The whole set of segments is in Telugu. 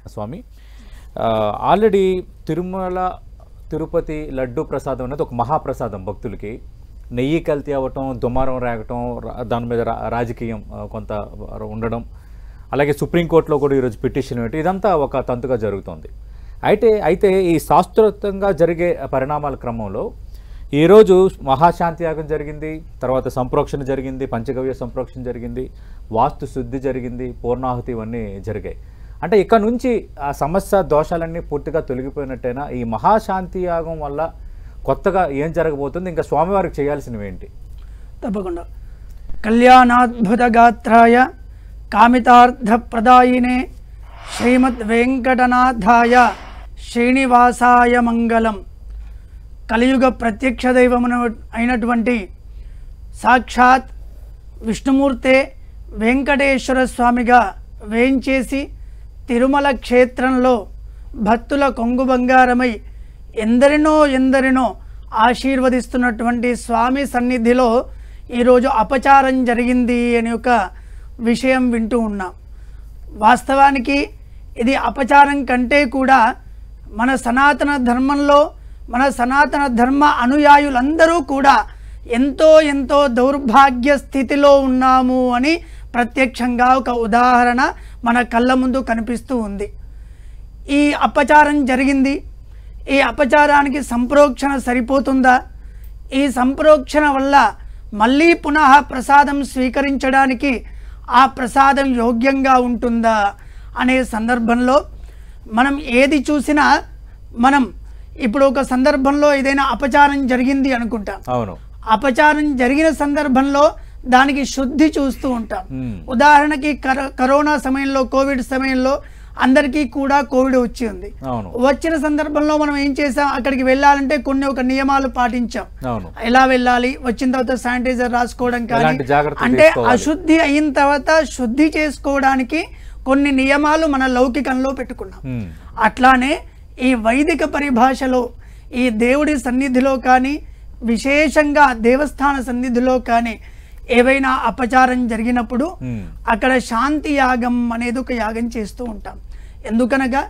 స్వామి ఆ, ఆల్రెడీ తిరుమల తిరుపతి లడ్డు ప్రసాదం అనేది ఒక మహాప్రసాదం భక్తులకి నెయ్యి కల్తీ అవ్వటం దుమారం రేగటం రా- దాని మీద రా- రాజకీయం ఆ, కొంత ఉండడం అలాగే సుప్రీంకోర్టులో కూడా ఈరోజు పిటిషన్ పెట్టి ఇదంతా ఒక తంతుగా జరుగుతోంది అయితే అయితే ఈ శాస్త్రోక్తంగా జరిగే పరిణామాల క్రమంలో ఈరోజు మహాశాంతి యాగం జరిగింది తర్వాత సంప్రోక్షణ జరిగింది పంచగవ్య సంప్రోక్షణ జరిగింది వాస్తు శుద్ధి జరిగింది పూర్ణాహుతి ఇవన్నీ జరిగాయి అంటే ఇక్కడ నుంచి ఆ సమస్య దోషాలన్నీ పూర్తిగా తొలగిపోయినట్టేనా ఈ మహాశాంతి యాగం వల్ల కొత్తగా ఏం జరగబోతుంది ఇంకా స్వామివారికి చేయాల్సినవి ఏంటి తప్పకుండా కళ్యాణాద్భుత గాత్రాయ కామితార్థప్రదాయినే శ్రీమద్ వెంకటనాథాయ శ్రీనివాసాయ మంగళం కలియుగ ప్రత్యక్ష దైవమున అయినటువంటి సాక్షాత్ విష్ణుమూర్తే వెంకటేశ్వర స్వామిగా వేంచేసి తిరుమల క్షేత్రంలో భక్తుల కొంగు బంగారమై ఎందరినో ఎందరినో ఆశీర్వదిస్తున్నటువంటి స్వామి సన్నిధిలో ఈరోజు అపచారం జరిగింది అనే ఒక విషయం వింటూ ఉన్నాం వాస్తవానికి ఇది అపచారం కంటే కూడా మన సనాతన ధర్మంలో మన సనాతన ధర్మ అనుయాయులందరూ కూడా ఎంతో ఎంతో దౌర్భాగ్య స్థితిలో ఉన్నాము అని ప్రత్యక్షంగా ఒక ఉదాహరణ మన కళ్ళ ముందు కనిపిస్తూ ఉంది ఈ అపచారం జరిగింది ఈ అపచారానికి సంప్రోక్షణ సరిపోతుందా ఈ సంప్రోక్షణ వల్ల మళ్ళీ పునః ప్రసాదం స్వీకరించడానికి ఆ ప్రసాదం యోగ్యంగా ఉంటుందా అనే సందర్భంలో మనం ఏది చూసినా మనం ఇప్పుడు ఒక సందర్భంలో ఏదైనా అపచారం జరిగింది అనుకుంటాం అవును అపచారం జరిగిన సందర్భంలో దానికి శుద్ధి చూస్తూ ఉంటాం మ్మ్. ఉదాహరణకి కర- కరోనా సమయంలో కోవిడ్ సమయంలో అందరికీ కూడా కోవిడ్ వచ్చి ఉంది అవును వచ్చిన సందర్భంలో మనం ఏం చేసాం అక్కడికి వెళ్ళాలంటే కొన్ని ఒక నియమాలు పాటించాం అవును ఎలా వెళ్ళాలి వచ్చిన తర్వాత శానిటైజర్ రాసుకోవడం కానీ ఎలాంటి జాగ్రత్తలు అంటే తీసుకోవాలి? అశుద్ధి అయిన తర్వాత శుద్ధి చేసుకోవడానికి కొన్ని నియమాలు మన లౌకికంలో పెట్టుకున్నాం ఉమ్. అట్లానే ఈ వైదిక పరిభాషలో ఈ దేవుడి సన్నిధిలో కానీ విశేషంగా దేవస్థాన సన్నిధిలో కానీ ఏవైనా అపచారం జరిగినప్పుడు ఉమ్. అక్కడ శాంతి యాగం అనేది ఒక యాగం చేస్తూ ఉంటాం ఎందుకనగా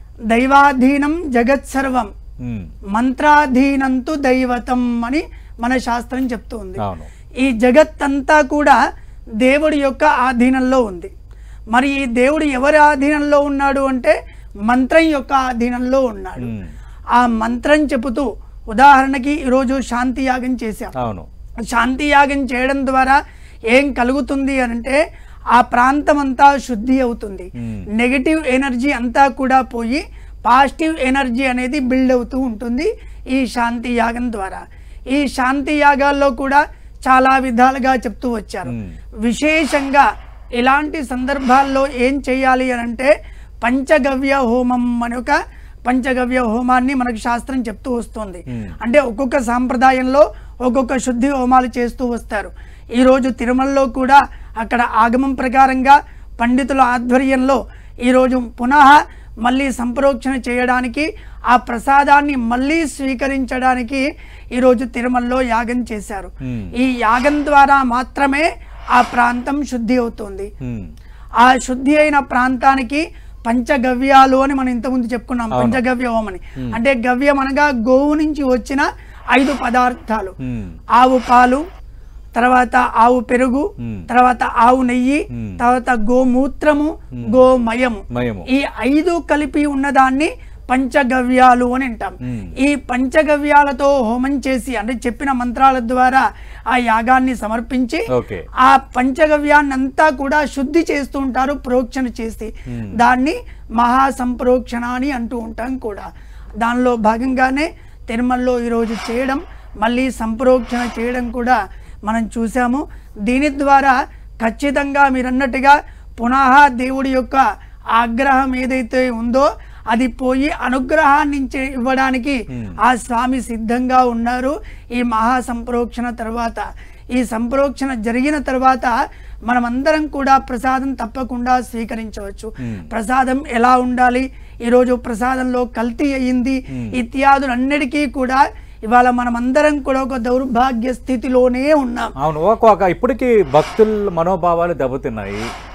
దైవాధీనం జగత్ సర్వం ఉమ్. మంత్రాధీనంతు దైవతం అని మన శాస్త్రం చెప్తూ ఉంది అవును ఈ జగత్తంతా కూడా దేవుడి యొక్క ఆధీనంలో ఉంది మరి ఈ దేవుడు ఎవరి ఆధీనంలో ఉన్నాడు అంటే మంత్రం యొక్క ఆధీనంలో ఉన్నాడు ఉమ్. ఆ మంత్రం చెబుతూ ఉదాహరణకి ఈరోజు శాంతి యాగం చేశాం అవును శాంతి యాగం చేయడం ద్వారా ఏం కలుగుతుంది అని అంటే ఆ ప్రాంతం అంతా శుద్ధి అవుతుంది Hmm. నెగటివ్ ఎనర్జీ అంతా కూడా పోయి పాజిటివ్ ఎనర్జీ అనేది బిల్డ్ అవుతూ ఉంటుంది ఈ శాంతి యాగం ద్వారా ఈ శాంతి యాగాల్లో కూడా చాలా విధాలుగా చెప్తూ వచ్చారు Hmm. విశేషంగా ఇలాంటి సందర్భాల్లో ఏం చేయాలి అని అంటే పంచగవ్య హోమం అని ఒక పంచగవ్య హోమాన్ని మనకు శాస్త్రం చెప్తూ వస్తుంది Hmm. అంటే ఒక్కొక్క సాంప్రదాయంలో ఒక్కొక్క శుద్ధి హోమాలు చేస్తూ వస్తారు ఈరోజు తిరుమలలో కూడా అక్కడ ఆగమం ప్రకారంగా పండితుల ఆధ్వర్యంలో ఈరోజు పునః మళ్ళీ సంప్రోక్షణ చేయడానికి ఆ ప్రసాదాన్ని మళ్ళీ స్వీకరించడానికి ఈరోజు తిరుమలలో యాగం చేశారు Hmm. ఈ యాగం ద్వారా మాత్రమే ఆ ప్రాంతం శుద్ధి అవుతుంది ఉమ్. ఆ శుద్ధి అయిన ప్రాంతానికి పంచగవ్యాలు అని మనం ఇంతకుముందు చెప్పుకున్నాం అవును. పంచగవ్య హోమం అని అంటే గవ్యం అనగా గోవు నుంచి వచ్చిన ఐదు పదార్థాలు ఉమ్. ఆవు పాలు తర్వాత ఆవు పెరుగు మ్మ్. తర్వాత ఆవు నెయ్యి మ్మ్. తర్వాత గోమూత్రము గోమయము మయము ఈ ఐదు కలిపి ఉన్నదాన్ని పంచగవ్యాలు అని అంటాం మ్మ్. ఈ పంచగవ్యాలతో హోమం చేసి అంటే చెప్పిన మంత్రాల ద్వారా ఆ యాగాన్ని సమర్పించి ఓకే ఆ పంచగవ్యాన్ని అంతా కూడా శుద్ధి చేస్తూ ఉంటారు ప్రోక్షణ చేసి Hmm. దాన్ని మహాసంప్రోక్షణ అని అంటూ ఉంటాం కూడా దానిలో భాగంగానే తిరుమలలో ఈరోజు చేయడం మళ్ళీ సంప్రోక్షణ చేయడం కూడా మనం చూసాము దీని ద్వారా ఖచ్చితంగా మీరు అన్నట్టుగా పునః దేవుడి యొక్క ఆగ్రహం ఏదైతే ఉందో అది పోయి అనుగ్రహాన్ని ఇచ్చే- ఇవ్వడానికి ఆ స్వామి సిద్ధంగా ఉన్నారు ఈ మహా సంప్రోక్షణ తర్వాత ఈ సంప్రోక్షణ జరిగిన తర్వాత మనమందరం కూడా ప్రసాదం తప్పకుండా స్వీకరించవచ్చు ప్రసాదం ఎలా ఉండాలి ఈరోజు ప్రసాదంలో కల్తీ అయ్యింది ఇత్యాదులన్నిటికీ కూడా ఇవాళ మనమందరం కూడా ఒక దౌర్భాగ్య స్థితిలోనే ఉన్నాం అవును ఒక ఒక ఇప్పటికీ భక్తుల మనోభావాలు దెబ్బతిన్నాయి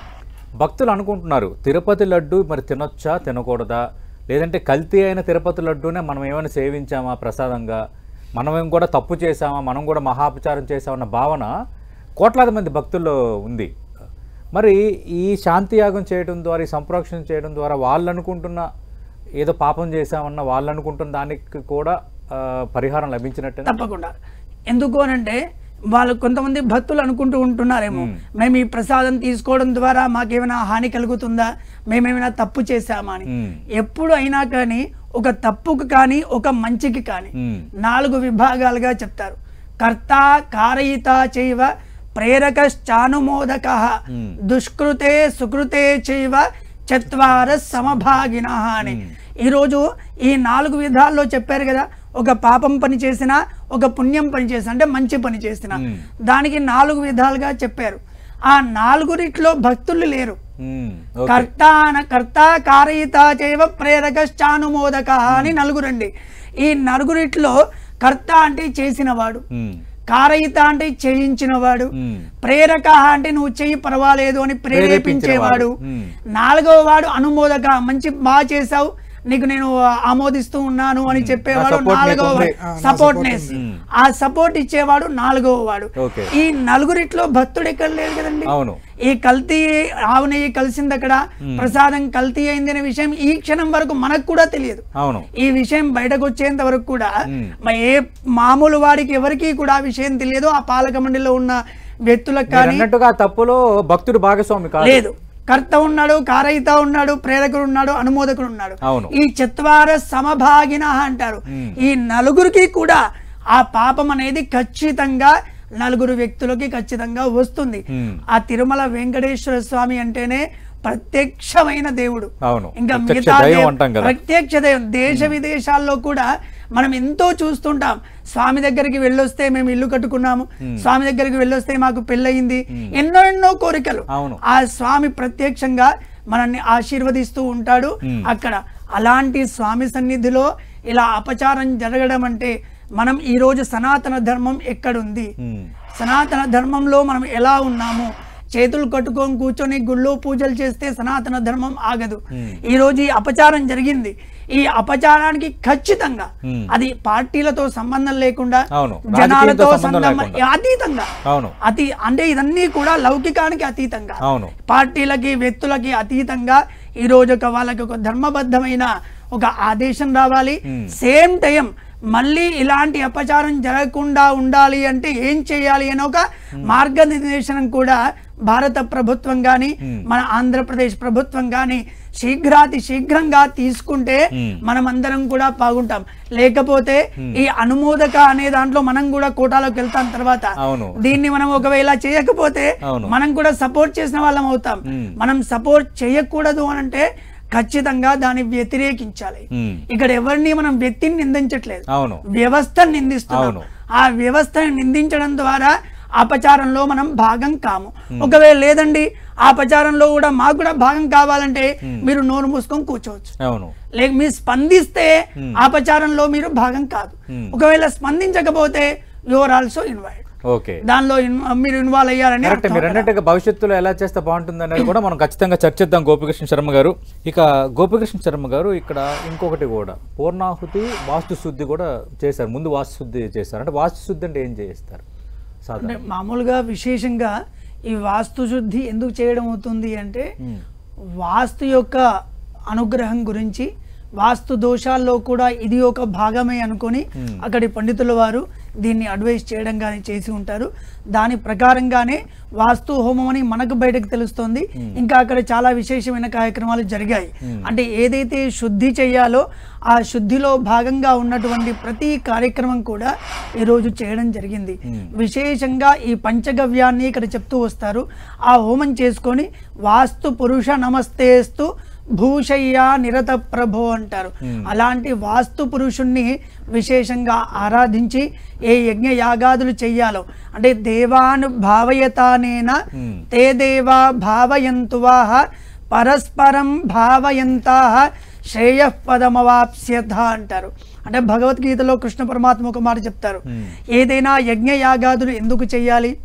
భక్తులు అనుకుంటున్నారు తిరుపతి లడ్డు మరి తినొచ్చా తినకూడదా లేదంటే కల్తీ అయిన తిరుపతి లడ్డూనే మనం ఏమైనా సేవించామా ప్రసాదంగా మనం ఏం కూడా తప్పు చేసామా మనం కూడా మహాపచారం చేసామన్న భావన కోట్లాది మంది భక్తుల్లో ఉంది మరి ఈ శాంతి యాగం చేయడం ద్వారా ఈ సంప్రోక్షణ చేయడం ద్వారా వాళ్ళు అనుకుంటున్న ఏదో పాపం చేశామన్న వాళ్ళు అనుకుంటున్న దానికి కూడా ఆ, పరిహారం లభించినట్టే తప్పకుండా ఎందుకు అనంటే వాళ్ళు కొంతమంది భక్తులు అనుకుంటూ ఉంటున్నారేమో మేము ఈ ప్రసాదం తీసుకోవడం ద్వారా మాకేమైనా హాని కలుగుతుందా మేమేమైనా తప్పు చేశామా అని మ్మ్. ఎప్పుడు అయినా కానీ ఒక తప్పుకు కానీ ఒక మంచికి కానీ మ్మ్. నాలుగు విభాగాలుగా చెప్తారు కర్త కారయిత చైవ ప్రేరకశ్చానుమోదక మ్మ్. దుష్కృతే సుకృతే చైవ చత్వార సమభాగిన అని ఈరోజు ఈ నాలుగు విధాల్లో చెప్పారు కదా ఒక పాపం పని చేసిన ఒక పుణ్యం పని చేసిన అంటే మంచి పని చేసిన మ్మ్. దానికి నాలుగు విధాలుగా చెప్పారు ఆ నాలుగురిట్లో భక్తులు లేరు మ్మ్. ఓకే కర్త అన- కర్త కారయిత చైవ ప్రేరకశ్చానుమోదక అని నలుగురండి ఈ నలుగురిట్లో కర్త అంటే చేసినవాడు మ్మ్. కారయిత అంటే చేయించినవాడు మ్మ్. ప్రేరక అంటే నువ్వు చెయ్యి పర్వాలేదు అని ప్రేరేపించేవాడు మ్మ్. నాలుగవ వాడు అనుమోదక మంచి బాగా చేసావు నీకు నేను ఆమోదిస్తూ ఉన్నాను అని చెప్పేవాడు support నాలుగవ నీకు ఉంది. వాడు సపోర్ట్నెస్ ఆ సపోర్ట్ ఇచ్చేవాడు నాలుగవ వాడు ఓకే ఈ నలుగురిట్లో భక్తుడు ఎక్కడ లేడు కదండి అవును ఈ కల్తీ ఆవు నెయ్యి కలిసింది అక్కడ ప్రసాదం కల్తీ అయింది అనే విషయం ఈ క్షణం వరకు మనకు కూడా తెలియదు అవును ఈ విషయం బయటకు వచ్చేంత వరకు కూడా మ్మ్. మరి ఏ మామూలు వాడికి ఎవరికీ కూడా ఆ విషయం తెలియదు ఆ పాలక మండలిలో ఉన్న వ్యక్తులకు మీరు కానీ అన్నట్టుగా ఆ తప్పులో భక్తుడు భాగస్వామి కాదు లేదు కర్త ఉన్నాడు కారయిత ఉన్నాడు ప్రేరకుడు ఉన్నాడు అనుమోదకుడు ఉన్నాడు అవును. ఈ చత్వార సమభాగిన అంటారు ఈ నలుగురికి కూడా ఆ పాపం అనేది ఖచ్చితంగా నలుగురు వ్యక్తులకి ఖచ్చితంగా వస్తుంది మ్మ్. ఆ తిరుమల వెంకటేశ్వర స్వామి అంటేనే ప్రత్యక్షమైన దేవుడు అవును ఇంకా ప్రత్యక్ష మిగతా దైవం దేవ- అంటాం కదా ప్రత్యక్ష దైవం దేశ విదేశాల్లో కూడా మనం ఎంతో చూస్తుంటాం స్వామి దగ్గరికి వెళ్ళొస్తే మేము ఇల్లు కట్టుకున్నాము స్వామి దగ్గరికి వెళ్ళొస్తే మాకు పెళ్ళయింది ఎన్నో ఎన్నో కోరికలు అవును. ఆ స్వామి ప్రత్యక్షంగా మనల్ని ఆశీర్వదిస్తూ ఉంటాడు అక్కడ అలాంటి స్వామి సన్నిధిలో ఇలా అపచారం జరగడం అంటే మనం ఈ రోజు సనాతన ధర్మం ఎక్కడుంది మ్మ్. సనాతన ధర్మంలో మనం ఎలా ఉన్నాము చేతులు కట్టుకొని కూర్చొని గుళ్ళో పూజలు చేస్తే సనాతన ధర్మం ఆగదు ఈ రోజు ఈ అపచారం జరిగింది ఈ అపచారానికి ఖచ్చితంగా Hmm. అది పార్టీలతో సంబంధం లేకుండా అవును. జనాలతో రాజకీయంతో సంబంధం సంబంధం లేకుండా. అతీతంగా అవును అతి అంటే ఇదన్నీ కూడా లౌకికానికి అతీతంగా అవును పార్టీలకి వ్యక్తులకి అతీతంగా ఈ రోజు ఒక వాళ్ళకి ఒక ధర్మబద్ధమైన ఒక ఆదేశం రావాలి సేమ్ టైం మళ్ళీ ఇలాంటి అపచారం జరగకుండా ఉండాలి అంటే ఏం చేయాలి అని ఒక మార్గనిర్దేశనం కూడా భారత ప్రభుత్వం కానీ మన ఆంధ్రప్రదేశ్ ప్రభుత్వం కానీ శీఘ్రాతి శీఘ్రంగా తీసుకుంటే మనం అందరం కూడా బాగుంటాం లేకపోతే ఈ అనుమోదక అనే దాంట్లో మనం కూడా కోటాలోకి వెళ్తాం తర్వాత అవును దీన్ని మనం ఒకవేళ చేయకపోతే అవును. మనం కూడా సపోర్ట్ చేసిన వాళ్ళం అవుతాం మ్మ్. మనం సపోర్ట్ చేయకూడదు అని అంటే ఖచ్చితంగా దాన్ని వ్యతిరేకించాలి మ్మ్. ఇక్కడ ఎవరిని మనం వ్యక్తిని నిందించట్లేదు అవును వ్యవస్థను నిందిస్తున్నాం అవును. ఆ వ్యవస్థను నిందించడం ద్వారా అపచారంలో మనం భాగం కాము ఒకవేళ లేదండి ఆ అపచారంలో కూడా మాకు కూడా భాగం కావాలంటే మీరు నోరు మూసుకొని కూర్చోవచ్చు అవును లేక మీరు స్పందిస్తే అపచారంలో మీరు భాగం కాదు ఒకవేళ స్పందించకపోతే యువర్ ఆల్సో ఇన్వైట్ ఓకే దానిలో ఇన్- మీరు ఇన్వాల్వ్ అయ్యారని కరెక్ట్ అర్థం మీరు అన్నట్టుగా భవిష్యత్తులో ఎలా చేస్తే బాగుంటుంది అనేది కూడా మనం ఖచ్చితంగా చర్చిద్దాం గోపికృష్ణ శర్మ గారు ఇక గోపికృష్ణ శర్మ గారు ఇక్కడ ఇంకొకటి కూడా పూర్ణాహుతి వాస్తు శుద్ధి కూడా చేశారు ముందు వాస్తు శుద్ధి చేస్తారు అంటే వాస్తు శుద్ధి అంటే ఏం చేస్తారు సాధారణ అంటే మామూలుగా విశేషంగా ఈ వాస్తు శుద్ధి ఎందుకు చేయడం అవుతుంది అంటే వాస్తు యొక్క అనుగ్రహం గురించి వాస్తు దోషాల్లో కూడా ఇది ఒక భాగమే అనుకొని అక్కడి పండితుల వారు దీన్ని అడ్వైస్ చేయడం కానీ చేసి ఉంటారు దాని ప్రకారంగానే వాస్తు హోమం అని మనకు బయటకు తెలుస్తోంది ఇంకా అక్కడ చాలా విశేషమైన కార్యక్రమాలు జరిగాయి అంటే ఏదైతే శుద్ధి చేయాలో ఆ శుద్ధిలో భాగంగా ఉన్నటువంటి ప్రతి కార్యక్రమం కూడా ఈరోజు చేయడం జరిగింది విశేషంగా ఈ పంచగవ్యాన్ని ఇక్కడ చెప్తూ వస్తారు ఆ హోమం చేసుకొని వాస్తు పురుష నమస్తేస్తు భూషయ్య నిరత ప్రభో అంటారు అలాంటి వాస్తు పురుషుణ్ణి విశేషంగా ఆరాధించి ఏ యజ్ఞ యాగాదులు చెయ్యాలో అంటే దేవాను భావయతానేన తే దేవా భావయంతువాహ పరస్పరం భావయంతా శ్రేయపదమవాప్స్యత అంటారు అంటే భగవద్గీతలో కృష్ణ పరమాత్మ ఒక మాట చెప్తారు ఏదైనా యజ్ఞ యాగాదులు ఎందుకు చెయ్యాలి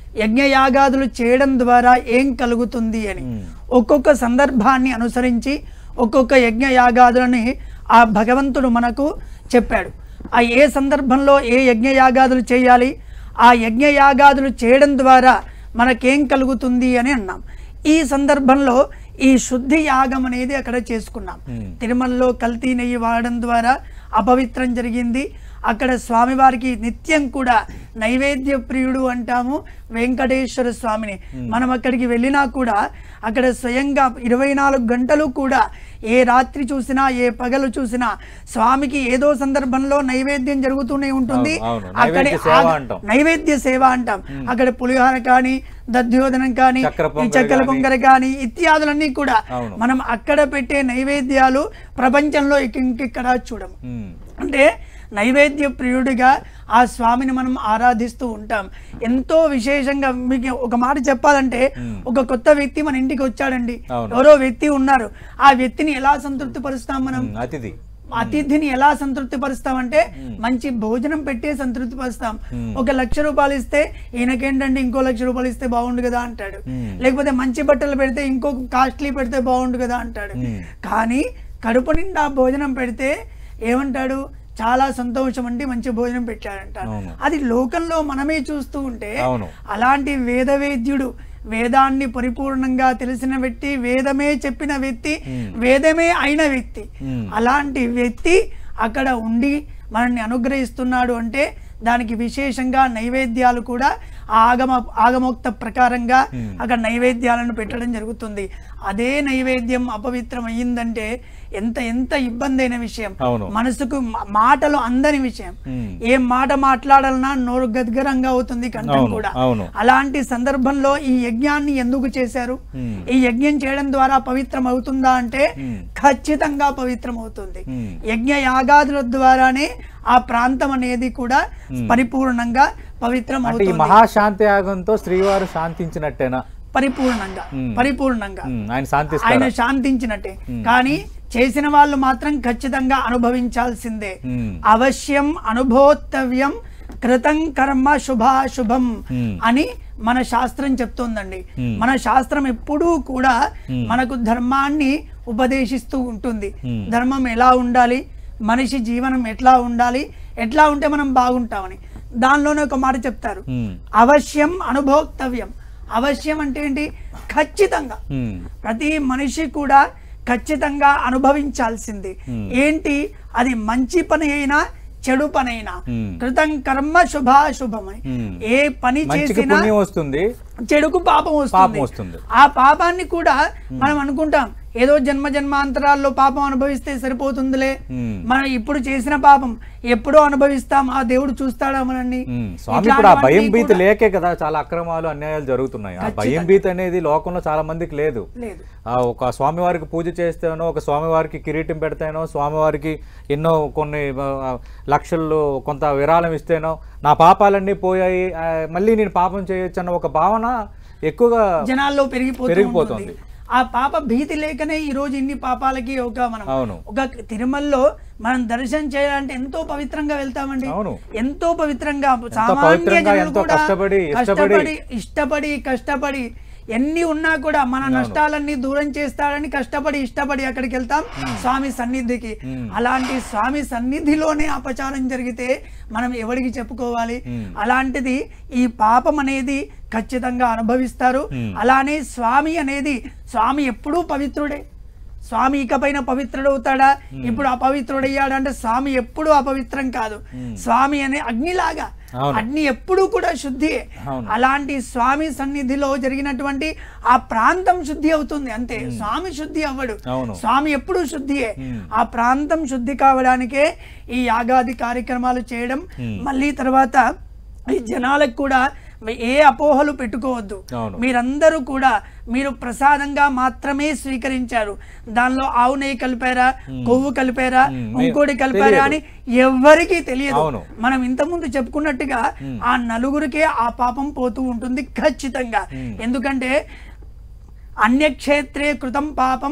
యజ్ఞయాగాదులు చేయడం ద్వారా ఏం కలుగుతుంది అని ఒక్కొక్క సందర్భాన్ని అనుసరించి ఒక్కొక్క యజ్ఞయాగాదులని ఆ భగవంతుడు మనకు చెప్పాడు ఆ ఏ సందర్భంలో ఏ యజ్ఞయాగాదులు చేయాలి ఆ యజ్ఞయాగాదులు చేయడం ద్వారా మనకేం కలుగుతుంది అని అన్నాం ఈ సందర్భంలో ఈ శుద్ధి యాగం అనేది అక్కడ చేసుకున్నాం తిరుమలలో కల్తీ నెయ్యి వాడడం ద్వారా అపవిత్రం జరిగింది అక్కడ స్వామివారికి నిత్యం కూడా నైవేద్య ప్రియుడు అంటాము వెంకటేశ్వర స్వామిని మనం అక్కడికి వెళ్ళినా కూడా అక్కడ స్వయంగా ఇరవై నాలుగు గంటలు కూడా ఏ రాత్రి చూసినా ఏ పగలు చూసినా స్వామికి ఏదో సందర్భంలో నైవేద్యం జరుగుతూనే ఉంటుంది అవును, అవును. అక్కడి నైవేద్య సేవ ఆగ- అంటాం. నైవేద్య సేవ అంటాం అక్కడ పులిహోర కానీ దధ్యోదనం కానీ చక్కెర ఈ పొంగలి చక్కెర కానీ. పొంగర కానీ ఇత్యాదులన్నీ కూడా అవును. మనం అక్కడ పెట్టే నైవేద్యాలు ప్రపంచంలో ఇక- ఇంకెక్కడ చూడము ఉమ్. అంటే నైవేద్య ప్రియుడిగా ఆ స్వామిని మనం ఆరాధిస్తూ ఉంటాం ఎంతో విశేషంగా మీకు ఒక మాట చెప్పాలంటే ఒక కొత్త వ్యక్తి మన ఇంటికి వచ్చాడండి అవును. ఎవరో వ్యక్తి ఉన్నారు ఆ వ్యక్తిని ఎలా సంతృప్తి పరుస్తాం మనం ఉమ్, అతిథి అతిథిని ఎలా సంతృప్తి పరుస్తామంటే మంచి భోజనం పెట్టే సంతృప్తి పరుస్తాం ఒక లక్ష రూపాయలు ఇస్తే ఈయనకేంటంటే ఇంకో లక్ష రూపాయలు ఇస్తే బాగుండు కదా అంటాడు లేకపోతే మంచి బట్టలు పెడితే ఇంకో కాస్ట్లీ పెడితే బాగుండు కదా అంటాడు కానీ కడుపు నిండా భోజనం పెడితే ఏమంటాడు చాలా సంతోషం అండి మంచి భోజనం పెట్టాడంటారు అవును. అది లోకంలో మనమే చూస్తూ ఉంటే అవును. అలాంటి వేదవేద్యుడు వేదాన్ని పరిపూర్ణంగా తెలిసిన వ్యక్తి వేదమే చెప్పిన వ్యక్తి వేదమే అయిన వ్యక్తి Hmm. అలాంటి వ్యక్తి అక్కడ ఉండి మనల్ని అనుగ్రహిస్తున్నాడు అంటే దానికి విశేషంగా నైవేద్యాలు కూడా ఆ ఆగమ ఆగమోక్త ప్రకారంగా అక్కడ నైవేద్యాలను పెట్టడం జరుగుతుంది అదే నైవేద్యం అపవిత్రం అయ్యిందంటే ఎంత ఎంత ఇబ్బంది అయిన విషయం అవును. మనసుకు మా- మాటలు అందని విషయం Hmm. ఏ మాట మాట్లాడాలన్నా నోరు గద్గరంగా అవుతుంది కంఠం అవును, కూడా అవును. అలాంటి సందర్భంలో ఈ యజ్ఞాన్ని ఎందుకు చేశారు Hmm. ఈ యజ్ఞం చేయడం ద్వారా పవిత్రం అవుతుందా అంటే Hmm. ఖచ్చితంగా పవిత్రం అవుతుంది Hmm. యజ్ఞ యాగాదుల ద్వారానే ఆ ప్రాంతం అనేది కూడా పరిపూర్ణంగా పవిత్రం అంటే ఈ అవుతుంది మహాశాంతి యాగంతో శ్రీవారు శాంతించినట్టేనా పరిపూర్ణంగా Hmm. పరిపూర్ణంగా ఉమ్, ఆయన ఆయన శాంతిస్తారు శాంతించినట్టే కానీ చేసిన వాళ్ళు మాత్రం ఖచ్చితంగా అనుభవించాల్సిందే ఉమ్, అవశ్యం అనుభోత్తవ్యం కృతం కర్మ శుభాశుభం Hmm. అని మన శాస్త్రం చెప్తోందండి Hmm. మన శాస్త్రం ఎప్పుడూ కూడా మనకు ధర్మాన్ని ఉపదేశిస్తూ ఉంటుంది Hmm. ధర్మం ఎలా ఉండాలి మనిషి జీవనం ఎట్లా ఉండాలి ఎట్లా ఉంటే మనం బాగుంటామని దానిలోనే ఒక మాట చెప్తారు ఉమ్, అవశ్యం అనుభోక్తవ్యం అవశ్యం అంటే ఏంటి ఖచ్చితంగా ఉమ్, ప్రతి మనిషి కూడా ఖచ్చితంగా అనుభవించాల్సింది ఏంటి అది మంచి పని అయినా చెడు పని అయినా Hmm. కృతం కర్మ శుభాశుభమని Hmm. ఏ పని మంచికి చేసినా పుణ్యం వస్తుంది చెడుకు పాపం పాపం వస్తుంది వస్తుంది ఆ పాపాన్ని కూడా మనం అనుకుంటాం ఏదో జన్మ జన్మాంతరాల్లో పాపం అనుభవిస్తే సరిపోతుందిలే Hmm. మనం ఇప్పుడు చేసిన పాపం ఎప్పుడో అనుభవిస్తాం ఆ దేవుడు చూస్తాడా మనల్ని ఉమ్, స్వామి ఇప్పుడు ఆ భయం ఇట్లాంటివన్నీ భీతి కూడా లేకే కదా చాలా అక్రమాలు అన్యాయాలు జరుగుతున్నాయి ఆ భయం భీతి అనేది లోకంలో చాలా మందికి లేదు లేదు ఆ ఒక స్వామివారికి పూజ చేస్తేనో ఒక స్వామివారికి కిరీటం పెడితేనో స్వామివారికి ఎన్నో కొన్ని ఆ, లక్షల్లో కొంత విరాళం ఇస్తేనో నా పాపాలన్నీ పోయాయి ఆ, మళ్ళీ నేను పాపం చేయొచ్చు అన్న ఒక భావన ఎక్కువగా జనాల్లో పెరిగిపోతూ పెరిగిపోతుంది. ఉంటుంది. ఆ పాప భీతి లేకనే ఈ రోజు ఇన్ని పాపాలకి ఒక మనం అవును. ఒక తిరుమలలో మనం దర్శనం చేయాలంటే ఎంతో పవిత్రంగా వెళ్తామండి అవును. ఎంతో పవిత్రంగా సామాన్య పవిత్రంగా, జనులు ఎంతో కూడా కష్టపడి, ఇష్టపడి. కష్టపడి ఇష్టపడి కష్టపడి ఎన్ని ఉన్నా కూడా మన నష్టాలన్నీ దూరం చేస్తాడని కష్టపడి ఇష్టపడి అక్కడికి వెళ్తాం స్వామి సన్నిధికి అలాంటి స్వామి సన్నిధిలోనే అపచారం జరిగితే మనం ఎవరికి చెప్పుకోవాలి అలాంటిది ఈ పాపం అనేది ఖచ్చితంగా అనుభవిస్తారు అలానే స్వామి అనేది స్వామి ఎప్పుడూ పవిత్రుడే స్వామి ఇకపైన పవిత్రుడవుతాడా ఇప్పుడు అపవిత్రుడయ్యాడంటే స్వామి ఎప్పుడూ అపవిత్రం కాదు స్వామి అనే అగ్నిలాగా అవును. అగ్ని ఎప్పుడూ కూడా శుద్ధియే అవును. అలాంటి స్వామి సన్నిధిలో జరిగినటువంటి ఆ ప్రాంతం శుద్ధి అవుతుంది అంతే స్వామి శుద్ధి అవ్వడు అవును. స్వామి ఎప్పుడూ శుద్ధియే ఆ ప్రాంతం శుద్ధి కావడానికే ఈ యాగాది కార్యక్రమాలు చేయడం మళ్ళీ తర్వాత ఈ జనాలకు కూడా ఏ అపోహలు పెట్టుకోవద్దు అవును. మీరందరూ కూడా మీరు ప్రసాదంగా మాత్రమే స్వీకరించారు దానిలో ఆవు నెయ్యి కలిపారా కొవ్వు కలిపారా మ్మ్. ఇంకోటి కలిపారా అని ఎవ్వరికీ తెలియదు అవును. మనం ఇంతకుముందు చెప్పుకున్నట్టుగా ఆ నలుగురికే ఆ పాపం పోతూ ఉంటుంది ఖచ్చితంగా ఎందుకంటే అన్యక్షేత్రే కృతం పాపం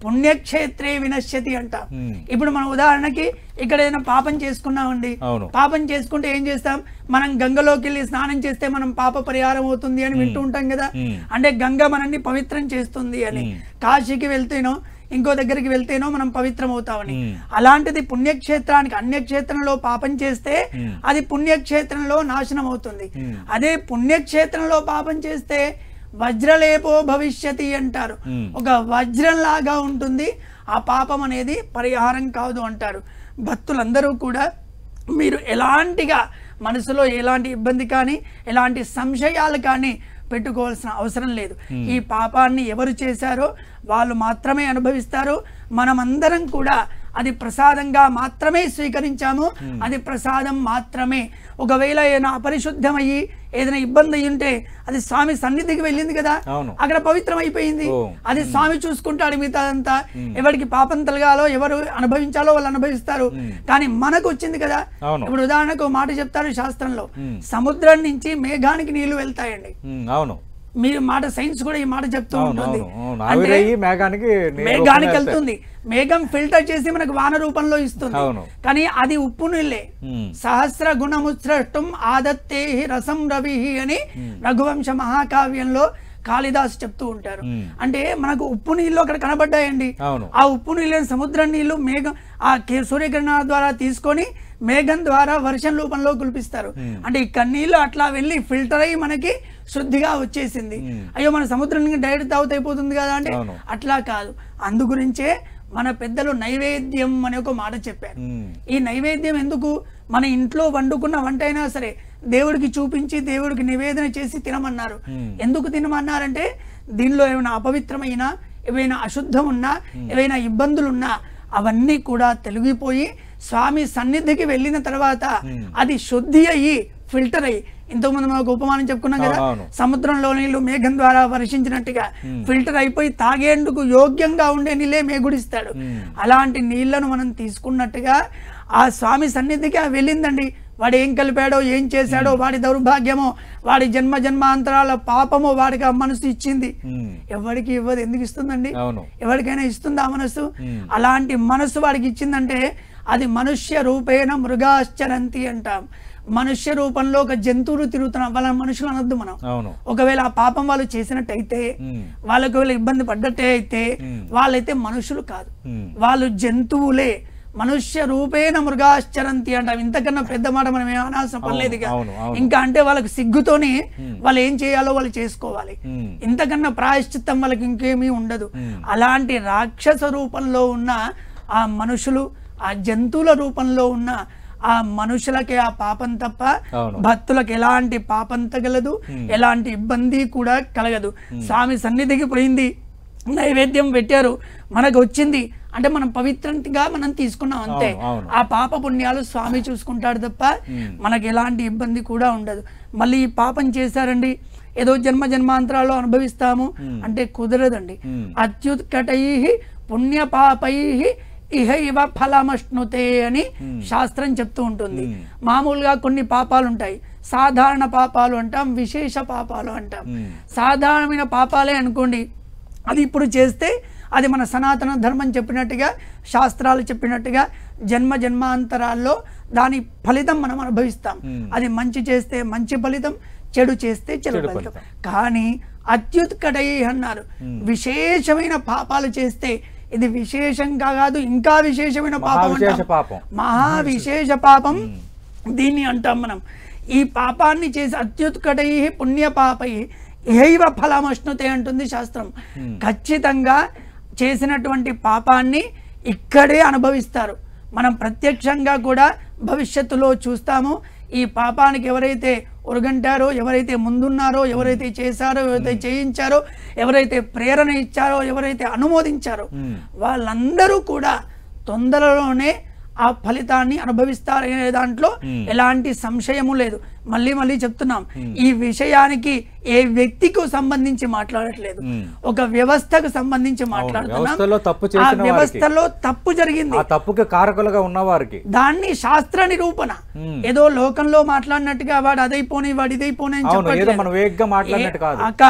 పుణ్యక్షేత్రే వినశ్యతి అంట ఉమ్. ఇప్పుడు మనం ఉదాహరణకి ఇక్కడ ఏదైనా పాపం చేసుకున్నామండి అవును. పాపం చేసుకుంటే ఏం చేస్తాం మనం గంగలోకి వెళ్ళి స్నానం చేస్తే మనం పాప పరిహారం అవుతుంది అని వింటూ ఉంటాం కదా ఉమ్. అంటే గంగ మనల్ని పవిత్రం చేస్తుంది అని ఉమ్. కాశీకి వెళ్తేనో ఇంకో దగ్గరికి వెళ్తేనో మనం పవిత్రం అవుతామని ఉమ్. అలాంటిది పుణ్యక్షేత్రానికి అన్యక్షేత్రంలో పాపం చేస్తే ఉమ్. అది పుణ్యక్షేత్రంలో నాశనం అవుతుంది ఉమ్. అదే పుణ్యక్షేత్రంలో పాపం చేస్తే వజ్రలేపో భవిష్యతి అంటారు ఉమ్. ఒక వజ్రం లాగా ఉంటుంది ఆ పాపం అనేది పరిహారం కాదు అంటారు భక్తులందరూ కూడా మీరు ఎలాంటిగా మనసులో ఎలాంటి ఇబ్బంది కానీ ఎలాంటి సంశయాలు కానీ పెట్టుకోవాల్సిన అవసరం లేదు ఈ పాపాన్ని ఎవరు చేశారో వాళ్ళు మాత్రమే అనుభవిస్తారు మనమందరం కూడా అది ప్రసాదంగా మాత్రమే స్వీకరించాము అది ప్రసాదం మాత్రమే ఒకవేళ ఏదైనా అపరిశుద్ధమయ్యి ఏదైనా ఇబ్బంది అయ్యి ఉంటే అది స్వామి సన్నిధికి వెళ్ళింది కదా అవును. అక్కడ పవిత్రం అయిపోయింది ఓ. అది స్వామి చూసుకుంటాడు మిగతాదంతా ఎవరికి పాపం తలగాలో ఎవరు అనుభవించాలో వాళ్ళు అనుభవిస్తారు కానీ మనకు వచ్చింది కదా అవును. ఇప్పుడు ఉదాహరణకు ఒక మాట చెప్తారు శాస్త్రంలో మ్మ్. సముద్రం నుంచి మేఘానికి నీళ్లు వెళ్తాయండి ఉమ్, అవును మీరు మాట సైన్స్ కూడా ఈ మాట చెప్తూ అవును ఉంటుంది అవును అవును అంటే ఆవిరయ్యి మేఘానికి నీరు మేఘానికి రూపంలో వెళ్తాయి. వెళ్తుంది మేఘం ఫిల్టర్ చేసి మనకు వాన రూపంలో ఇస్తుంది అవును. కానీ అది ఉప్పు నీళ్ళే ఉమ్, సహస్ర గుణముత్సృష్టం ఆదత్తే రసం రవి అని రఘువంశ మహాకావ్యంలో కాళిదాసు చెప్తూ ఉంటారు మ్మ్. అంటే మనకు ఉప్పు నీళ్ళు అక్కడ కనబడ్డాయండి అవును. ఆ ఉప్పు నీళ్ళని సముద్రం నీళ్లు మేఘం ఆ కి- సూర్యకిరణాల ద్వారా తీసుకొని మేఘం ద్వారా వర్షం రూపంలో కులిపిస్తారు అంటే ఇక్కడ నీళ్ళు అట్లా వెళ్ళి ఫిల్టర్ అయ్యి మనకి శుద్ధిగా వచ్చేసింది అయ్యో మన సముద్రం నుంచి డైరెక్ట్ తాగుతూ అయిపోతుంది కదా అంటే అవును. అట్లా కాదు అందు గురించే మన పెద్దలు నైవేద్యం అనే ఒక మాట చెప్పారు ఉమ్, ఈ నైవేద్యం ఎందుకు మన ఇంట్లో వండుకున్న వంట అయినా సరే దేవుడికి చూపించి దేవుడికి నివేదన చేసి తినమన్నారు ఎందుకు తినమన్నారంటే దీనిలో ఏమైనా అపవిత్రమైన ఏవైనా అశుద్ధం ఉన్నా ఏవైనా ఇబ్బందులు ఉన్నా అవన్నీ కూడా తొలగిపోయి స్వామి సన్నిధికి వెళ్ళిన తర్వాత అది శుద్ధి అయ్యి ఫిల్టర్ అయ్యి ఇంతకుముందు మనకు ఉపమానం చెప్పుకున్నాం కదా అవును. సముద్రంలో నీళ్లు మేఘం ద్వారా వర్షించినట్టుగా ఫిల్టర్ అయిపోయి తాగేందుకు యోగ్యంగా ఉండే నీళ్ళే మేగుడిస్తాడు అలాంటి నీళ్లను మనం తీసుకున్నట్టుగా ఆ స్వామి సన్నిధికి ఆ వెళ్ళిందండి వాడు ఏం కలిపాడో ఏం చేశాడో వాడి దౌర్భాగ్యమో వాడి జన్మ జన్మాంతరాల పాపమో వాడికి ఆ మనసు ఇచ్చింది ఉమ్, ఎవరికి ఇవ్వదు ఎందుకు ఇస్తుందండి అవును ఎవరికైనా ఇస్తుందా మనసు అలాంటి మనసు వాడికి ఇచ్చిందంటే అది మనుష్య రూపేణ మృగాశ్చరంతి అంటాం మనుష్య రూపంలో ఒక జంతువులు తిరుగుతున్నాం వాళ్ళ మనుషులు అనొద్దు మనం అవును ఒకవేళ ఆ పాపం వాళ్ళు చేసినట్టయితే ఉమ్, వాళ్ళకి ఒకవేళ ఇబ్బంది పడ్డట్టే అయితే వాళ్ళైతే మనుషులు కాదు ఉమ్, వాళ్ళు జంతువులే మనుష్య రూపేణ మృగాశ్చరంతి అంటాం ఇంతకన్నా పెద్ద మాట మనం ఏమనాల్సిన పర్లేదు ఇక. అవును, అవును. ఇంకా అంటే వాళ్ళకి సిగ్గుతోని వాళ్ళు ఏం చేయాలో వాళ్ళు చేసుకోవాలి ఉమ్, ఇంతకన్నా ప్రాయశ్చిత్తం వాళ్ళకి ఇంకేమీ ఉండదు అలాంటి రాక్షస రూపంలో ఉన్న ఆ మనుషులు ఆ జంతువుల రూపంలో ఉన్న ఆ మనుషులకి ఆ పాపం తప్ప అవును. భక్తులకు ఎలాంటి పాపం తగలదు ఎలాంటి ఇబ్బంది కూడా కలగదు స్వామి సన్నిధికి పోయింది నైవేద్యం పెట్టారు మనకు వచ్చింది అంటే మనం పవిత్రంగా మనం తీసుకున్నాం అంతే అవును, అవును. ఆ పాప పుణ్యాలు స్వామి చూసుకుంటాడు తప్ప మనకి ఎలాంటి ఇబ్బంది కూడా ఉండదు మళ్ళీ ఈ పాపం చేశారండి ఏదో జన్మ జన్మాంతరాలు అనుభవిస్తాము అంటే కుదరదండి మ్మ్. అత్యుత్కటై పుణ్య పాపై ఇహ ఇవ ఫలమశ్నుతే అని శాస్త్రం చెప్తూ ఉంటుంది మామూలుగా కొన్ని పాపాలు ఉంటాయి సాధారణ పాపాలు అంటాం విశేష పాపాలు అంటాం మ్మ్. సాధారణమైన పాపాలే అనుకోండి అది ఇప్పుడు చేస్తే అది మన సనాతన ధర్మం చెప్పినట్టుగా శాస్త్రాలు చెప్పినట్టుగా జన్మ జన్మాంతరాల్లో దాని ఫలితం మనం అనుభవిస్తాం అది మంచి చేస్తే మంచి ఫలితం చెడు చేస్తే చెడు చెడు ఫలితం ఫలితం. కానీ అత్యుత్కటై అన్నారు విశేషమైన పాపాలు చేస్తే ఇది విశేషంగా కాదు ఇంకా విశేషమైన పాపం మహావిశేష అంటాం. పాపం. మహా విశేష పాపం దీన్ని అంటాం మనం ఈ పాపాన్ని చేసి అత్యుత్కటై పుణ్య పాపై ఏవ ఫలమశ్నుతే అంటుంది శాస్త్రం ఖచ్చితంగా చేసినటువంటి పాపాన్ని ఇక్కడే అనుభవిస్తారు మనం ప్రత్యక్షంగా కూడా భవిష్యత్తులో చూస్తాము ఈ పాపానికి ఎవరైతే ఉరగంటారో ఎవరైతే ముందున్నారో ఎవరైతే చేశారో ఎవరైతే చేయించారో ఎవరైతే ప్రేరణ ఇచ్చారో ఎవరైతే అనుమోదించారో వాళ్ళందరూ కూడా తొందరలోనే ఆ ఫలితాన్ని అనుభవిస్తారనే దాంట్లో ఎలాంటి సంశయము లేదు మళ్ళీ మళ్ళీ చెప్తున్నాం ఈ విషయానికి ఏ వ్యక్తికి సంబంధించి మాట్లాడట్లేదు ఒక వ్యవస్థకు సంబంధించి మాట్లాడుతున్నాం వ్యవస్థలో తప్పు ఆ చేసిన వారికి. వ్యవస్థలో తప్పు జరిగింది ఆ తప్పుకి కారకులుగా ఉన్న వారికి దాన్ని శాస్త్ర నిరూపణ ఏదో లోకంలో మాట్లాడినట్టుగా వాడు అదైపోని వాడు ఇదైపోని అని అవును, ఏదో చెప్పట్లేదు. మనం వేగంగా మాట్లాడినట్టు ఏ- కాదు. ఆ, కాదు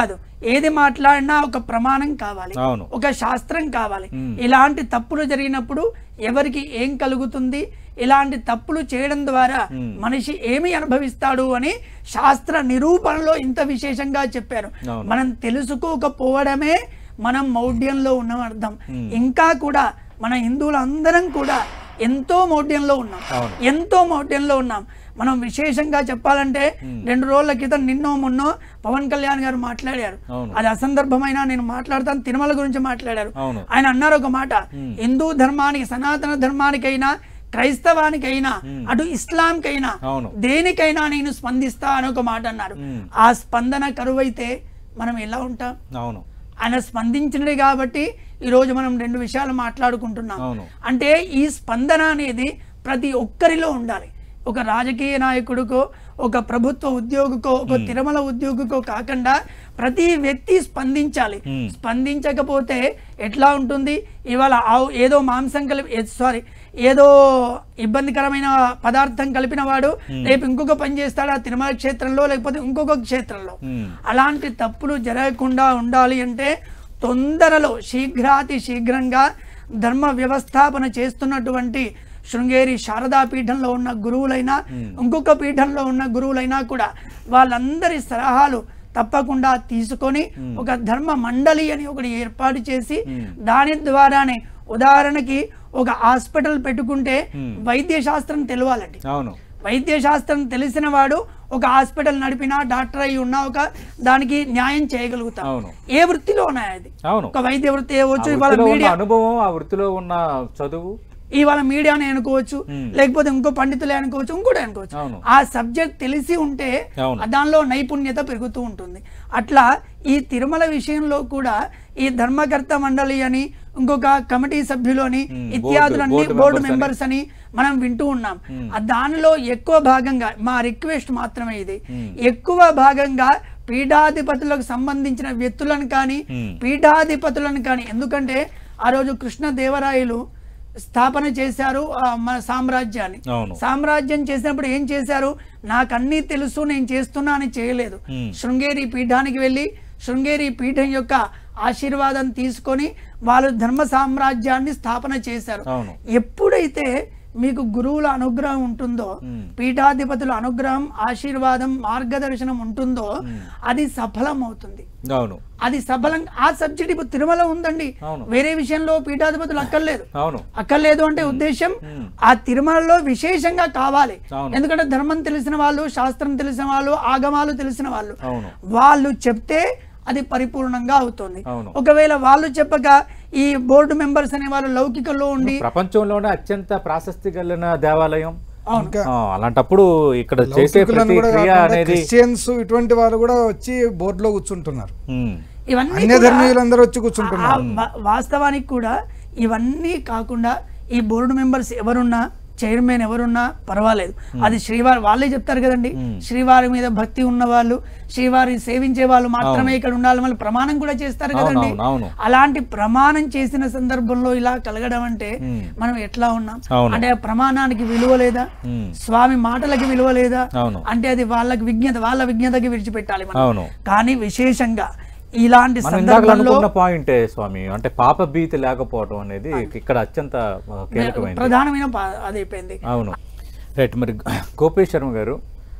ఏది మాట్లాడినా ఒక ప్రమాణం కావాలి అవును ఒక శాస్త్రం కావాలి ఇలాంటి తప్పులు జరిగినప్పుడు ఎవరికి ఏం కలుగుతుంది ఇలాంటి తప్పులు చేయడం ద్వారా మనిషి ఏమి అనుభవిస్తాడు అని శాస్త్ర నిరూపణలో ఇంత విశేషంగా చెప్పారు అవును. మనం తెలుసుకోకపోవడమే మనం మౌఢ్యంలో ఉన్నాం అర్థం ఇంకా కూడా మన హిందువులందరం కూడా ఎంతో మౌఢ్యంలో ఉన్నాం అవును. ఎంతో మౌఢ్యంలో ఉన్నాం మనం విశేషంగా చెప్పాలంటే రెండు రోజుల క్రితం నిన్నో మొన్నో పవన్ కళ్యాణ్ గారు మాట్లాడారు అవును. అది అసందర్భమైన నేను మాట్లాడతాను తిరుమల గురించి మాట్లాడారు అవును. ఆయన అన్నారు ఒక మాట హిందూ ధర్మానికి సనాతన ధర్మానికైనా క్రైస్తవానికైనా అటు ఇస్లాంకైనా అవును. దేనికైనా నేను స్పందిస్తా అని ఒక మాట అన్నారు ఆ స్పందన కరువైతే మనం ఎలా ఉంటాం అవును ఆయన స్పందించినది కాబట్టి ఈరోజు మనం రెండు విషయాలు మాట్లాడుకుంటున్నాం అవును. అంటే ఈ స్పందన అనేది ప్రతి ఒక్కరిలో ఉండాలి ఒక రాజకీయ నాయకుడికో ఒక ప్రభుత్వ ఉద్యోగికో ఒక తిరుమల ఉద్యోగికో కాకుండా ప్రతి వ్యక్తి స్పందించాలి Hmm. స్పందించకపోతే ఎట్లా ఉంటుంది ఇవాళ ఆవు ఏదో మాంసం కలిపి సారీ ఏదో ఇబ్బందికరమైన పదార్థం కలిపిన వాడు రేపు ఇంకొక పని చేస్తాడు ఆ తిరుమల క్షేత్రంలో లేకపోతే ఇంకొక క్షేత్రంలో Hmm. అలాంటి తప్పులు జరగకుండా ఉండాలి అంటే తొందరలో శీఘ్రాతి శీఘ్రంగా ధర్మ వ్యవస్థాపన చేస్తున్నటువంటి శృంగేరి శారదా పీఠంలో ఉన్న గురువులైనా ఇంకొక పీఠంలో ఉన్న గురువులైనా కూడా వాళ్ళందరి సలహాలు తప్పకుండా తీసుకొని ఒక ధర్మ మండలి అని ఒకటి ఏర్పాటు చేసి దాని ద్వారానే ఉదాహరణకి ఒక హాస్పిటల్ పెట్టుకుంటే వైద్య శాస్త్రం తెలవాలండి అవును వైద్య శాస్త్రం తెలిసిన వాడు ఒక హాస్పిటల్ నడిపినా డాక్టర్ అయి ఉన్నా ఒక దానికి న్యాయం చేయగలుగుతాం అవును. ఏ వృత్తిలో ఉన్నాయి అది అవును ఒక వైద్య వృత్తి ఆ అవ్వచ్చు ఇవాళ వృత్తిలో ఉన్న మీడియా అనుభవం ఆ వృత్తిలో ఉన్న చదువు ఇవాళ మీడియాని అనుకోవచ్చు లేకపోతే ఇంకో పండితులే అనుకోవచ్చు ఇంకోటి అనుకోవచ్చు అవును. ఆ సబ్జెక్ట్ తెలిసి ఉంటే అవును. ఆ దానిలో నైపుణ్యత పెరుగుతూ ఉంటుంది అట్లా ఈ తిరుమల విషయంలో కూడా ఈ ధర్మకర్త మండలి అని ఇంకొక కమిటీ సభ్యులు అని Hmm. ఇత్యాదులన్నీ బోర్డు బోర్డు members అని. మెంబర్స్ అని మనం వింటూ ఉన్నాం ఆ దానిలో ఎక్కువ భాగంగా మా రిక్వెస్ట్ మాత్రమే ఇది ఎక్కువ భాగంగా పీఠాధిపతులకు సంబంధించిన వ్యక్తులను కానీ Hmm. పీఠాధిపతులను కానీ ఎందుకంటే ఆ రోజు కృష్ణ దేవరాయలు స్థాపన చేశారు ఆ, మన సామ్రాజ్యాన్ని అవును. సామ్రాజ్యం చేసినప్పుడు ఏం చేశారు నాకు అన్నీ తెలుసు నేను చేస్తున్నా అని చేయలేదు Hmm. శృంగేరి పీఠానికి వెళ్ళి శృంగేరి పీఠం యొక్క ఆశీర్వాదం తీసుకొని వాళ్ళు ధర్మ సామ్రాజ్యాన్ని స్థాపన చేశారు అవును. ఎప్పుడైతే మీకు గురువుల అనుగ్రహం ఉంటుందో పీఠాధిపతుల అనుగ్రహం ఆశీర్వాదం మార్గదర్శనం ఉంటుందో అది సఫలం అవుతుంది అవును అది సఫలం ఆ సబ్జెక్ట్ ఇప్పుడు తిరుమల ఉందండి అవును. వేరే విషయంలో పీఠాధిపతులు అక్కర్లేదు అవును అక్కర్లేదు అంటే ఉద్దేశం ఆ తిరుమలలో విశేషంగా కావాలి అవును. ఎందుకంటే ధర్మం తెలిసిన వాళ్ళు శాస్త్రం తెలిసిన వాళ్ళు ఆగమాలు తెలిసిన వాళ్ళు అవును వాళ్ళు చెప్తే అది పరిపూర్ణంగా అవుతుంది అవును. ఒకవేళ వాళ్ళు చెప్పక ఈ బోర్డు మెంబర్స్ అనే వాళ్ళు లౌకికలో ఉండి ప్రపంచంలోనే అత్యంత ప్రాశస్తి కలిగిన దేవాలయం ఇంకా ఆ, అలాంటప్పుడు ఇక్కడ చేసే లౌకికులను ప్రతి కూడా క్రియ కాకుండా అనేది క్రిస్టియన్స్ ఇటువంటి వాళ్ళు కూడా వచ్చి బోర్డులో కూర్చుంటున్నారు ఉమ్, ఇవన్నీ అన్య కూడా ధర్మీయులందరూ వచ్చి ఆ కూర్చుంటున్నారు వా- వాస్తవానికి కూడా ఇవన్నీ కాకుండా ఈ బోర్డు మెంబర్స్ ఎవరున్నా చైర్మన్ ఎవరున్నా పర్వాలేదు అది శ్రీవారి వాళ్ళే చెప్తారు కదండి శ్రీవారి మీద భక్తి ఉన్న వాళ్ళు శ్రీవారిని సేవించే వాళ్ళు మాత్రమే ఇక్కడ ఉండాలి మళ్ళీ ప్రమాణం కూడా చేస్తారు అవును, కదండి అవును, అవును. అలాంటి ప్రమాణం చేసిన సందర్భంలో ఇలా కలగడం అంటే మనం ఎట్లా ఉన్నాం అవును. అంటే ఆ ప్రమాణానికి విలువ లేదా ఉమ్, స్వామి మాటలకి విలువ లేదా అవును అంటే అది వాళ్ళకి విజ్ఞత వాళ్ళ విజ్ఞతకి విడిచిపెట్టాలి మనం అవును కానీ విశేషంగా ఇలాంటి మనం ఇందాక సందర్భంలో అనుకున్న పాయింటే స్వామి అంటే పాప భీతి లేకపోవడం అనేది ఇక్కడ అత్యంత ఆ, కీలకమైనది ప్రధానమైన పా- అది అయిపోయింది అవును రైట్ మరి గోపేష్ శర్మ గారు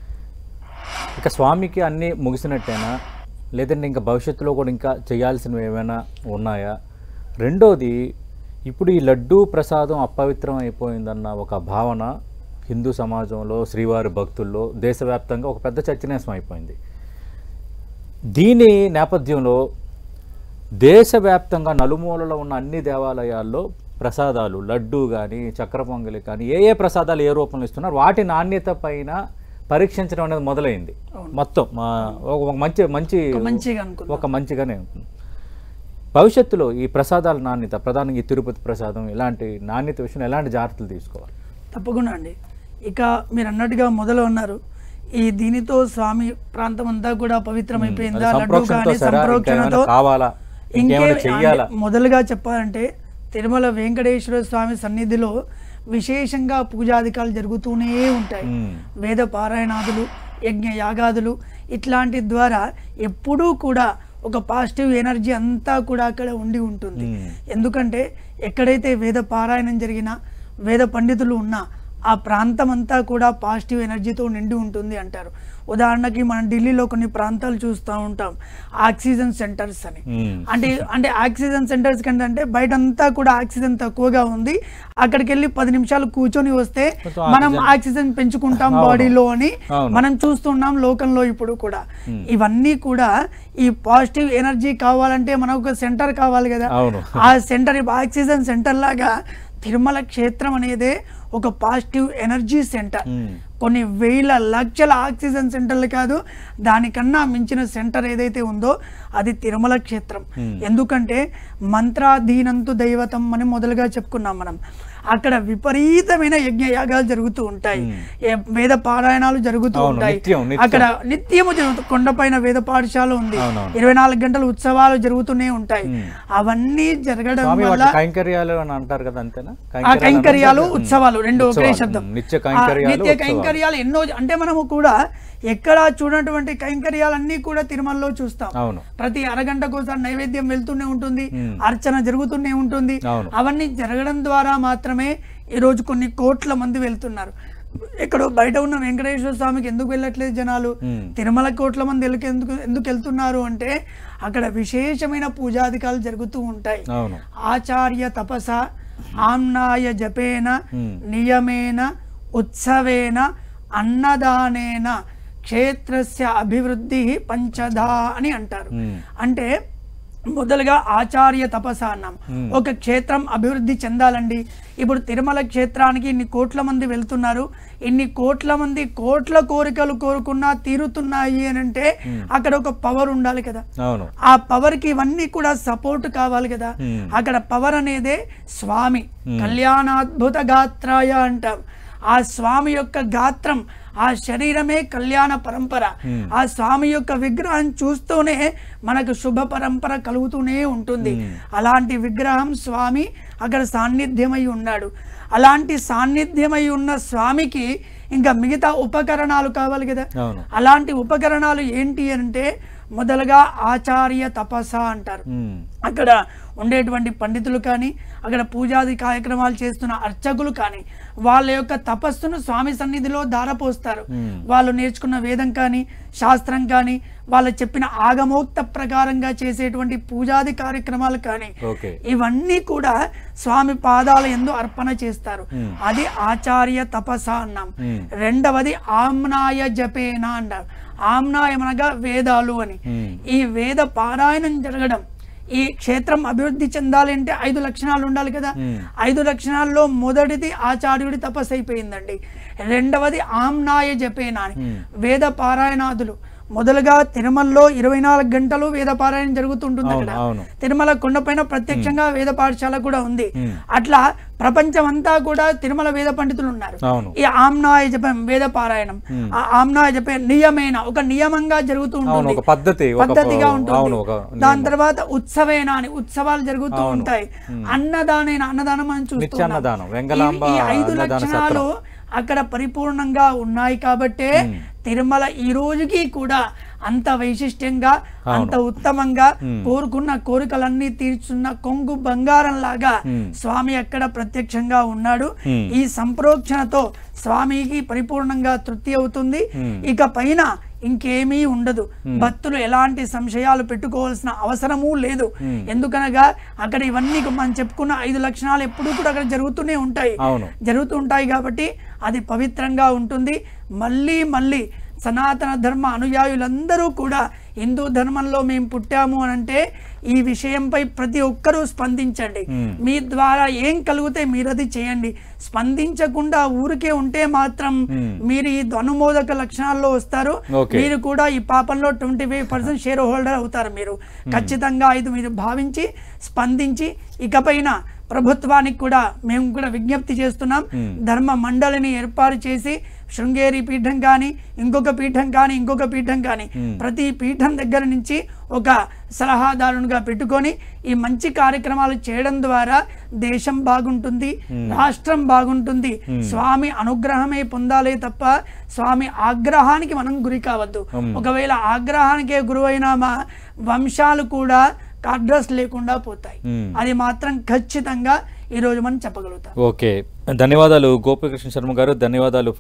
ఇక స్వామికి అన్నీ ముగిసినట్టేనా లేదంటే ఇంకా భవిష్యత్తులో కూడా ఇంకా చేయాల్సినవి ఏమైనా ఉన్నాయా రెండోది ఇప్పుడు ఈ లడ్డూ ప్రసాదం అపవిత్రం అయిపోయిందన్న ఒక భావన హిందూ సమాజంలో శ్రీవారి భక్తుల్లో దేశవ్యాప్తంగా ఒక పెద్ద చర్చనీయం అయిపోయింది దీని నేపథ్యంలో దేశవ్యాప్తంగా నలుమూలలో ఉన్న అన్ని దేవాలయాల్లో ప్రసాదాలు లడ్డు కానీ చక్ర పొంగలి కానీ ఏ ఏ ప్రసాదాలు ఏ రూపంలో ఇస్తున్నారు వాటి నాణ్యత పైన పరీక్షించడం అనేది మొదలైంది మొత్తం ఆ, ఒక ఒక మంచి మంచి మంచిగా అనుకుందాం ఒక మంచిగానే ఉంటుంది భవిష్యత్తులో ఈ ప్రసాదాల నాణ్యత ప్రధానంగా ఈ తిరుపతి ప్రసాదం ఇలాంటి నాణ్యత విషయంలో ఎలాంటి జాగ్రత్తలు తీసుకోవాలి తప్పకుండా అండి ఇక మీరు అన్నట్టుగా మొదలు ఉన్నారు ఈ దీనితో స్వామి ప్రాంతం అంతా కూడా పవిత్రమైపోయిందా అది లడ్డు సంప్రోక్షణతో కానీ సరే, ఇంకా సంప్రోక్షణతో ఏమైనా కావాలా ఇంకే ఇంకేమైనా చెయ్యాలా అంటే మొదలుగా చెప్పాలంటే తిరుమల వెంకటేశ్వర స్వామి సన్నిధిలో విశేషంగా పూజాధికాలు జరుగుతూనే ఉంటాయి మ్మ్. వేద పారాయణాదులు యజ్ఞ యాగాదులు ఇట్లాంటి ద్వారా ఎప్పుడూ కూడా ఒక పాజిటివ్ ఎనర్జీ అంతా కూడా అక్కడ ఉండి ఉంటుంది మ్మ్. ఎందుకంటే ఎక్కడైతే వేద పారాయణం జరిగినా వేద పండితులు ఉన్నా ఆ ప్రాంతం అంతా కూడా పాజిటివ్ ఎనర్జీతో నిండి ఉంటుంది అంటారు ఉదాహరణకి మనం ఢిల్లీలో కొన్ని ప్రాంతాలు చూస్తూ ఉంటాం ఆక్సిజన్ సెంటర్స్ అని మ్మ్. అంటే అంటే ఆక్సిజన్ సెంటర్స్ కంటే అంటే బయటంతా కూడా ఆక్సిజన్ తక్కువగా ఉంది అక్కడికి వెళ్ళి పది నిమిషాలు కూర్చొని వస్తే కొంచెం మనం ఆక్సిజన్- ఆక్సిజన్ పెంచుకుంటాం అవును. బాడీలో అని అవును. మనం చూస్తున్నాం లోకంలో ఇప్పుడు కూడా ఇవన్నీ కూడా ఈ పాజిటివ్ ఎనర్జీ కావాలంటే మనకు ఒక సెంటర్ కావాలి కదా అవును. ఆ సెంటర్ ఆక్సిజన్ సెంటర్ లాగా తిరుమల క్షేత్రం అనేదే ఒక పాజిటివ్ ఎనర్జీ సెంటర్ మ్మ్. కొన్ని వేల లక్షల ఆక్సిజన్ సెంటర్లు కాదు దానికన్నా మించిన సెంటర్ ఏదైతే ఉందో అది తిరుమల క్షేత్రం Hmm. ఎందుకంటే మంత్రాధీనంతు దైవతం అని మొదలుగా చెప్పుకున్నాం మనం అక్కడ విపరీతమైన యజ్ఞ యాగాలు జరుగుతూ ఉంటాయి ఏ- వేద పారాయణాలు జరుగుతూ అవును, ఉంటాయి నిత్యం, నిత్యం. అక్కడ నిత్యము జరుగుతూ కొండపైన వేద పాఠశాల ఉంది అవునవును. ఇరవై నాలుగు గంటల ఉత్సవాలు జరుగుతూనే ఉంటాయి Hmm. అవన్నీ జరగడం స్వామి వల్ల వాటి కైంకర్యాలు అని అంటారు కదా అంతేనా ఆ కైంకర్యాలు అంటే- ఉత్సవాలు రెండు ఒకే ఉత్సవాలు. శబ్దం నిత్య ఆ, కైంకర్యాలు నిత్య ఉత్సవాలు. కైంకర్యాలు ఎన్నో అంటే మనము కూడా ఎక్కడ చూడనటువంటి కైంకర్యాలన్నీ కూడా తిరుమలలో చూస్తాం అవును ప్రతి అరగంటకు ఒకసారి నైవేద్యం వెళ్తూనే ఉంటుంది మ్మ్. అర్చన జరుగుతూనే ఉంటుంది అవును. అవన్నీ జరగడం ద్వారా మాత్రమే ఈరోజు కొన్ని కోట్ల మంది వెళ్తున్నారు ఎక్కడో బయట ఉన్న వెంకటేశ్వర స్వామికి ఎందుకు వెళ్ళట్లేదు జనాలు మ్మ్. తిరుమల కోట్ల మంది వెళ్ళకి ఎందుకు ఎందుకు వెళ్తున్నారు అంటే అక్కడ విశేషమైన పూజాధికాలు జరుగుతూ ఉంటాయి అవును ఆచార్య తపస ఆమ్నాయ జపేన Hmm. నియమేన ఉత్సవేన అన్నదానేన క్షేత్రస్య అభివృద్ధి పంచధా అని అంటారు Hmm. అంటే మొదలుగా ఆచార్య తపస అన్నాం Hmm. ఒక క్షేత్రం అభివృద్ధి చెందాలండి ఇప్పుడు తిరుమల క్షేత్రానికి ఇన్ని కోట్ల మంది వెళ్తున్నారు ఇన్ని కోట్ల మంది కోట్ల కోరికలు కోరుకున్నా తీరుతున్నాయి అని అంటే అక్కడ ఒక పవర్ ఉండాలి కదా అవును ఆ పవర్ కి ఇవన్నీ కూడా సపోర్ట్ కావాలి కదా Hmm. అక్కడ పవర్ అనేదే స్వామి కళ్యాణాద్భుత గాత్రాయ అంటాం ఆ స్వామి యొక్క గాత్రం ఆ శరీరమే కళ్యాణ పరంపర ఆ స్వామి యొక్క విగ్రహం చూస్తూనే మనకు శుభ పరంపర కలుగుతూనే ఉంటుంది అలాంటి విగ్రహం స్వామి అక్కడ సాన్నిధ్యమై ఉన్నాడు అలాంటి సాన్నిధ్యమై ఉన్న స్వామికి ఇంకా మిగతా ఉపకరణాలు కావాలి కదా అవును అలాంటి ఉపకరణాలు ఏంటి అంటే మొదలుగా ఆచార్య తపస్స అంటారు మ్మ్. అక్కడ ఉండేటువంటి పండితులు కానీ అక్కడ పూజాది కార్యక్రమాలు చేస్తున్న అర్చకులు కానీ వాళ్ళ యొక్క తపస్సును స్వామి సన్నిధిలో ధారపోస్తారు మ్మ్. వాళ్ళు నేర్చుకున్న వేదం కానీ శాస్త్రం కానీ వాళ్ళు చెప్పిన ఆగమోక్త ప్రకారంగా చేసేటువంటి పూజాది కార్యక్రమాలు కానీ ఓకే ఇవన్నీ కూడా స్వామి పాదాల ఎందు అర్పణ చేస్తారు అది ఆచార్య తపస అన్నాం మ్మ్. రెండవది ఆమ్నాయ జపేన అంటారు ఆమ్నాయం అనగా వేదాలు అని మ్మ్. ఈ వేద పారాయణం జరగడం ఈ క్షేత్రం అభివృద్ధి చెందాలి అంటే ఐదు లక్షణాలు ఉండాలి కదా మ్మ్. ఐదు లక్షణాల్లో మొదటిది ఆచార్యుడి తపస్సు అయిపోయిందండి రెండవది ఆమ్నాయ జపేన అని వేద పారాయణాదులు మొదలుగా తిరుమలలో ఇరవై నాలుగు గంటలు వేద పారాయణం జరుగుతుంటుంది అవును, అక్కడ అవును. తిరుమల కొండపైన ప్రత్యక్షంగా వేద పాఠశాల కూడా ఉంది మ్మ్. అట్లా ప్రపంచం అంతా కూడా తిరుమల వేద పండితులు ఉన్నారు అవును ఈ ఆమ్నాయ జపం వేద పారాయణం ఆ ఆమ్నాయ జపం నియమేన ఒక నియమంగా జరుగుతూ అవును ఉంటుంది ఒక పద్ధతి ఒక పద్ధతిగా అవును ఉంటుంది ఒక దాని తర్వాత ఉత్సవేన అని ఉత్సవాలు జరుగుతూ ఉంటాయి అన్నదానేన అన్నదానం మనం చూస్తూ నిత్య ఉన్నాం. అన్నదానం, వెంగళాంబ ఈ- ఈ ఐదు అన్నదాన లక్షణాలు అక్కడ పరిపూర్ణంగా ఉన్నాయి కాబట్టే తిరుమల ఈ రోజుకి కూడా అంత వైశిష్ట్యంగా అంత ఉత్తమంగా కోరుకున్న కోరికలన్నీ తీర్చున్న కొంగు బంగారం లాగా స్వామి అక్కడ ప్రత్యక్షంగా ఉన్నాడు Hmm. ఈ సంప్రోక్షణతో స్వామికి పరిపూర్ణంగా తృప్తి అవుతుంది ఇక పైన ఇంకేమీ ఉండదు భక్తులు ఎలాంటి సంశయాలు పెట్టుకోవాల్సిన అవసరమూ లేదు ఎందుకనగా అక్కడ ఇవన్నీ మనం చెప్పుకున్న ఐదు లక్షణాలు ఎప్పుడూ కూడా అక్కడ జరుగుతూనే ఉంటాయి అవును జరుగుతుంటాయి కాబట్టి అది పవిత్రంగా ఉంటుంది మళ్ళీ మళ్ళీ సనాతన ధర్మ అనుయాయులందరూ కూడా హిందూ ధర్మంలో మేము పుట్టాము అని అంటే ఈ విషయంపై ప్రతి ఒక్కరూ స్పందించండి మీ ద్వారా ఏం కలిగితే మీరు అది చేయండి స్పందించకుండా ఊరికే ఉంటే మాత్రం మీరు ఈ అనుమోదక లక్షణాల్లో వస్తారు Okay. మీరు కూడా ఈ పాపంలో twenty five percent shareholder అవుతారు మీరు ఖచ్చితంగా ఇది మీరు భావించి స్పందించి ఇకపైన ప్రభుత్వానికి కూడా మేము కూడా విజ్ఞప్తి చేస్తున్నాం ధర్మ మండలిని ఏర్పాటు చేసి శృంగేరి పీఠం కానీ ఇంకొక పీఠం కానీ ఇంకొక పీఠం కానీ ప్రతి పీఠం దగ్గర నుంచి ఒక సలహాదారునిగా పెట్టుకొని ఈ మంచి కార్యక్రమాలు చేయడం ద్వారా దేశం బాగుంటుంది రాష్ట్రం బాగుంటుంది స్వామి అనుగ్రహమే పొందాలే తప్ప స్వామి ఆగ్రహానికి మనం గురి కావద్దు ఒకవేళ ఆగ్రహానికే గురువైన మా వంశాలు కూడా అడ్రస్ లేకుండా పోతాయి మ్మ్. అది మాత్రం ఖచ్చితంగా ఈరోజు మనం చెప్పగలుగుతాం ఓకే ధన్యవాదాలు గోపికృష్ణ శర్మ గారు ధన్యవాదాలు